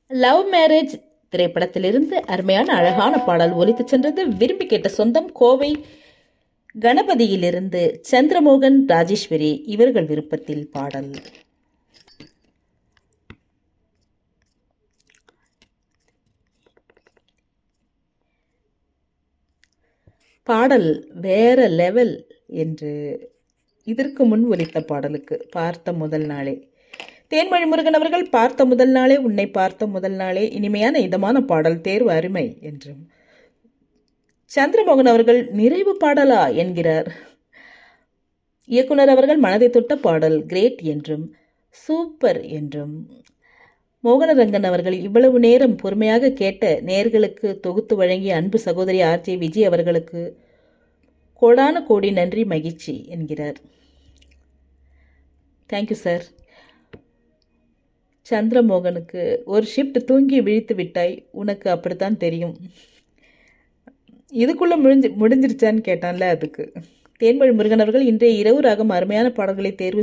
love marriage திரைப்படத்திலிருந்து அருமையான அழகான பாடல் ஒலித்துச் சென்றது விரும்பி கேட்ட சொந்தம் கோவை கணபதியிலிருந்து சந்திரமோகன் ராஜேஸ்வரி இவர்கள் விருப்பத்தில் பாடல் பாடல் வேற லெவல் என்று இதற்கு முன் ஒலித்த பாடலுக்கு பார்த்த முதல் நாளே தேன்மொழி முருகன் அவர்கள் பார்த்த முதல் நாளே உன்னை பார்த்த முதல் நாளே இனிமையான இதமான பாடல் தேர்வு அருமை என்றும் சந்திரமோகன் அவர்கள் நிறைவு பாடலா என்கிறார் இயக்குனர் அவர்கள் மனதை தொட்ட பாடல் கிரேட் என்றும் சூப்பர் என்றும் மோகனரங்கன் அவர்கள் இவ்வளவு நேரம் பொறுமையாக கேட்ட நேர்களுக்கு தொகுத்து வழங்கிய அன்பு சகோதரி ஆர்ஜே விஜய் அவர்களுக்கு கோடான கோடி நன்றி மகிழ்ச்சி என்கிறார் தேங்க்யூ சார் சந்திரமோகனுக்கு ஒரு ஷிஃப்ட் தூங்கி விழித்து விட்டாய் உனக்கு அப்படித்தான் தெரியும் இதுக்குள்ளே முடிஞ்சு முடிஞ்சிருச்சான்னு கேட்டான்ல அதுக்கு தேன்மொழி முருகன் அவர்கள் இன்றைய இரவு ராகம் அருமையான பாடல்களை தேர்வு